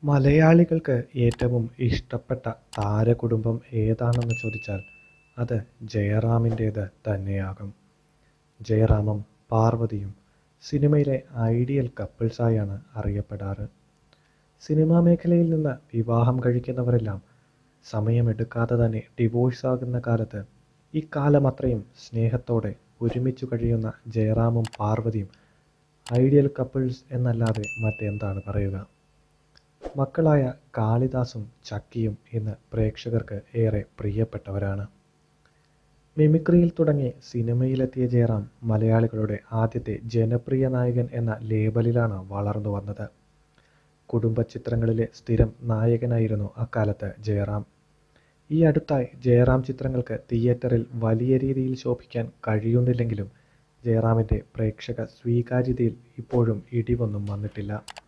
മലയാളികൾക്ക് ഏറ്റവും ഇഷ്ടപ്പെട്ട താരകുടുംബം ഏതാണെന്ന് ചോദിച്ചാൽ അത് ജയറാമിൻ്റേത് തന്നെയാകും ജയറാമും പാർവതിയും സിനിമയിലെ ഐഡിയൽ കപ്പിൾസായാണ് അറിയപ്പെടാറ് സിനിമാ മേഖലയിൽ നിന്ന് വിവാഹം കഴിക്കുന്നവരെല്ലാം സമയമെടുക്കാതെ തന്നെ ഡിവോഴ്സ് ആകുന്ന കാലത്ത് ഇക്കാലം അത്രയും സ്നേഹത്തോടെ ഒരുമിച്ചു കഴിയുന്ന ജയറാമും പാർവതിയും ഐഡിയൽ കപ്പിൾസ് എന്നല്ലാതെ മറ്റെന്താണ് പറയുക മക്കളായ കാളിദാസും ചക്കിയും ഇന്ന് പ്രേക്ഷകർക്ക് ഏറെ പ്രിയപ്പെട്ടവരാണ് മിമിക്രിയിൽ തുടങ്ങി സിനിമയിലെത്തിയ ജയറാം മലയാളികളുടെ ആദ്യത്തെ ജനപ്രിയ നായകൻ എന്ന ലേബലിലാണ് വളർന്നു വന്നത് കുടുംബ ചിത്രങ്ങളിലെ സ്ഥിരം നായകനായിരുന്നു അക്കാലത്ത് ജയറാം ഈ അടുത്തായി ജയറാം ചിത്രങ്ങൾക്ക് തിയേറ്ററിൽ വലിയ രീതിയിൽ ശോഭിക്കാൻ കഴിയുന്നില്ലെങ്കിലും ജയറാമിൻ്റെ പ്രേക്ഷക സ്വീകാര്യതയിൽ ഇപ്പോഴും ഇടിവൊന്നും വന്നിട്ടില്ല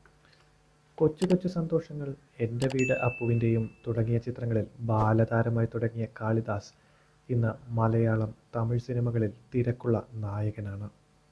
കൊച്ചു കൊച്ചു സന്തോഷങ്ങൾ എൻ്റെ വീട് അപ്പുവിൻ്റെയും തുടങ്ങിയ ചിത്രങ്ങളിൽ ബാലതാരമായി തുടങ്ങിയ കാളിദാസ് ഇന്ന് മലയാളം തമിഴ് സിനിമകളിൽ തിരക്കുള്ള നായകനാണ്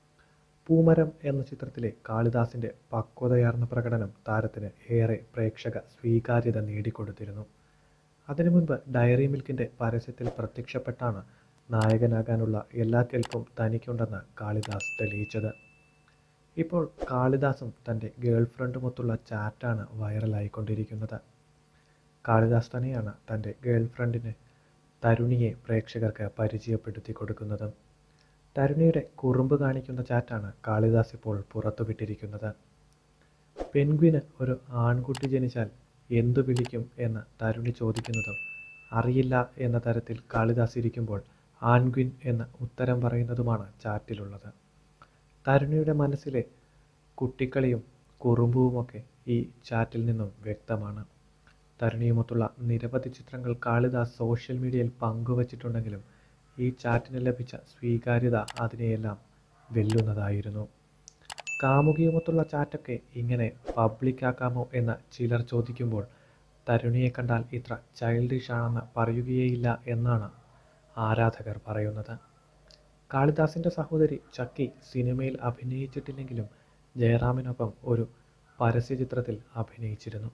പൂമരം എന്ന ചിത്രത്തിലെ കാളിദാസിൻ്റെ പക്വതയാർന്ന പ്രകടനം താരത്തിന് ഏറെ പ്രേക്ഷക സ്വീകാര്യത നേടിക്കൊടുത്തിരുന്നു അതിനു മുൻപ് ഡയറി മിൽക്കിൻ്റെ പരസ്യത്തിൽ പ്രത്യക്ഷപ്പെട്ടാണ് നായകനാകാനുള്ള എല്ലാ കെൽപ്പും തനിക്കുണ്ടെന്ന് കാളിദാസ് തെളിയിച്ചത് ഇപ്പോൾ കാളിദാസും തൻ്റെ ഗേൾ ഫ്രണ്ടുമൊത്തുള്ള ചാറ്റാണ് വൈറലായിക്കൊണ്ടിരിക്കുന്നത് കാളിദാസ് തന്നെയാണ് തൻ്റെ ഗേൾ ഫ്രണ്ടിന് തരുണിയെ പ്രേക്ഷകർക്ക് പരിചയപ്പെടുത്തി കൊടുക്കുന്നത് തരുണിയുടെ കുറുമ്പ് കാണിക്കുന്ന ചാറ്റാണ് കാളിദാസ് ഇപ്പോൾ പുറത്തുവിട്ടിരിക്കുന്നത് പെൻഗ്വിന് ഒരു ആൺകുട്ടി ജനിച്ചാൽ എന്തു വിളിക്കും എന്ന് തരുണി ചോദിക്കുന്നതും അറിയില്ല എന്ന തരത്തിൽ കാളിദാസ് ഇരിക്കുമ്പോൾ ആൺഗ്വിൻ എന്ന് ഉത്തരം പറയുന്നതുമാണ് ചാറ്റിലുള്ളത് തരുണിയുടെ മനസ്സിലെ കുട്ടിക്കളിയും കുറുമ്പുവുമൊക്കെ ഈ ചാറ്റിൽ നിന്നും വ്യക്തമാണ് തരുണിയുമൊത്തുള്ള നിരവധി ചിത്രങ്ങൾ കാളിദാസ് സോഷ്യൽ മീഡിയയിൽ പങ്കുവച്ചിട്ടുണ്ടെങ്കിലും ഈ ചാറ്റിന് ലഭിച്ച സ്വീകാര്യത അതിനെയെല്ലാം വെല്ലുന്നതായിരുന്നു കാമുകിയുമൊത്തുള്ള ചാറ്റൊക്കെ ഇങ്ങനെ പബ്ലിക്കാക്കാമോ എന്ന് ചിലർ ചോദിക്കുമ്പോൾ തരുണിയെ കണ്ടാൽ ഇത്ര ചൈൽഡിഷ് ആണെന്ന് പറയുകയേയില്ല എന്നാണ് ആരാധകർ പറയുന്നത് കാളിദാസിൻ്റെ സഹോദരി ചക്കി സിനിമയിൽ അഭിനയിച്ചിട്ടില്ലെങ്കിലും ജയറാമിനൊപ്പം ഒരു പരസ്യചിത്രത്തിൽ അഭിനയിച്ചിരുന്നു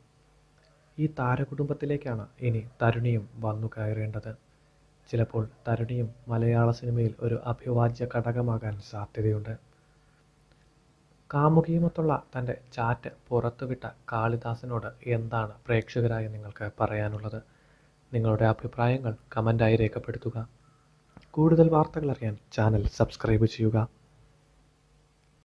ഈ താരകുടുംബത്തിലേക്കാണ് ഇനി തരുണിയും വന്നു കയറേണ്ടത് ചിലപ്പോൾ തരുണിയും മലയാള സിനിമയിൽ ഒരു അഭിവാജ്യ ഘടകമാകാൻ സാധ്യതയുണ്ട് കാമുകിയുമൊത്തുള്ള തൻ്റെ ചാറ്റ് പുറത്തുവിട്ട കാളിദാസിനോട് എന്താണ് പ്രേക്ഷകരായ നിങ്ങൾക്ക് പറയാനുള്ളത് നിങ്ങളുടെ അഭിപ്രായങ്ങൾ കമൻ്റായി രേഖപ്പെടുത്തുക കൂടുതൽ വാർത്തകൾ അറിയാൻ ചാനൽ സബ്സ്ക്രൈബ് ചെയ്യുക